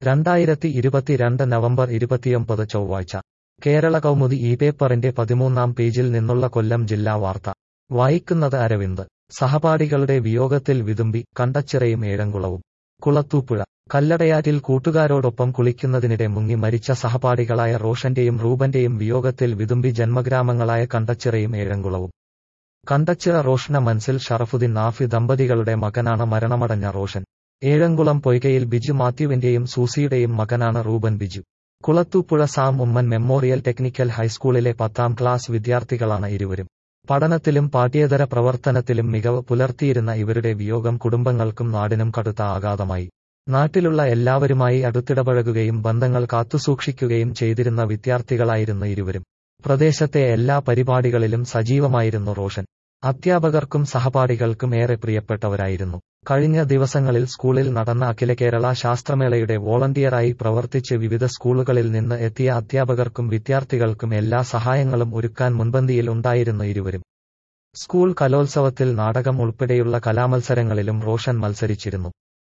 രണ്ടായിരത്തി ഇരുപത്തിരണ്ട് നവംബർ ഇരുപത്തിയൊമ്പത് ചൊവ്വാഴ്ച കേരള കൗമുദി ഈ പേപ്പറിന്റെ പതിമൂന്നാം പേജിൽ നിന്നുള്ള കൊല്ലം ജില്ലാ വാർത്ത വായിക്കുന്നത് അരവിന്ദ് സഹപാഠികളുടെ വിയോഗത്തിൽ വിതുമ്പി കണ്ടച്ചിറയും ഏഴംകുളവും കുളത്തൂപ്പുഴ കല്ലടയാറ്റിൽ കൂട്ടുകാരോടൊപ്പം കുളിക്കുന്നതിനിടെ മുങ്ങി മരിച്ച സഹപാഠികളായ റോഷന്റെയും റൂബന്റെയും വിയോഗത്തിൽ വിതുമ്പി ജന്മഗ്രാമങ്ങളായ കണ്ടച്ചിറയും ഏഴംകുളവും കണ്ടച്ചിറ റോഷന മൻസിൽ ഷറഫുദ്ദീൻ നാഫി ദമ്പതികളുടെ മകനാണ് മരണമടഞ്ഞ റോഷൻ ഏഴംകുളം പൊയ്കയിൽ ബിജു മാത്യുവിന്റെയും സൂസിയുടെയും മകനാണ് റൂബൻ ബിജു കുളത്തൂപ്പുഴ സാം ഉമ്മൻ മെമ്മോറിയൽ ടെക്നിക്കൽ ഹൈസ്കൂളിലെ പത്താം ക്ലാസ് വിദ്യാർത്ഥികളാണ് ഇരുവരും പഠനത്തിലും പാഠ്യേതര പ്രവർത്തനത്തിലും മികവ് പുലർത്തിയിരുന്ന ഇവരുടെ വിയോഗം കുടുംബങ്ങൾക്കും നാടിനും കടുത്ത ആഘാതമായി നാട്ടിലുള്ള എല്ലാവരുമായി അടുത്തിടപഴകുകയും ബന്ധങ്ങൾ കാത്തുസൂക്ഷിക്കുകയും ചെയ്തിരുന്ന വിദ്യാർത്ഥികളായിരുന്നു ഇരുവരും പ്രദേശത്തെ എല്ലാ പരിപാടികളിലും സജീവമായിരുന്നു റോഷൻ അധ്യാപകർക്കും സഹപാഠികൾക്കും ഏറെ പ്രിയപ്പെട്ടവരായിരുന്നു കഴിഞ്ഞ ദിവസങ്ങളിൽ സ്കൂളിൽ നടന്ന അഖില കേരള ശാസ്ത്രമേളയുടെ വോളണ്ടിയറായി പ്രവർത്തിച്ച് വിവിധ സ്കൂളുകളിൽ നിന്ന് എത്തിയ അധ്യാപകർക്കും വിദ്യാർത്ഥികൾക്കും എല്ലാ സഹായങ്ങളും ഒരുക്കാൻ മുൻപന്തിയിൽ ഉണ്ടായിരുന്നു ഇരുവരും സ്കൂൾ കലോത്സവത്തിൽ നാടകം ഉൾപ്പെടെയുള്ള കലാമത്സരങ്ങളിലും റോഷൻ മത്സരിച്ചിരുന്നു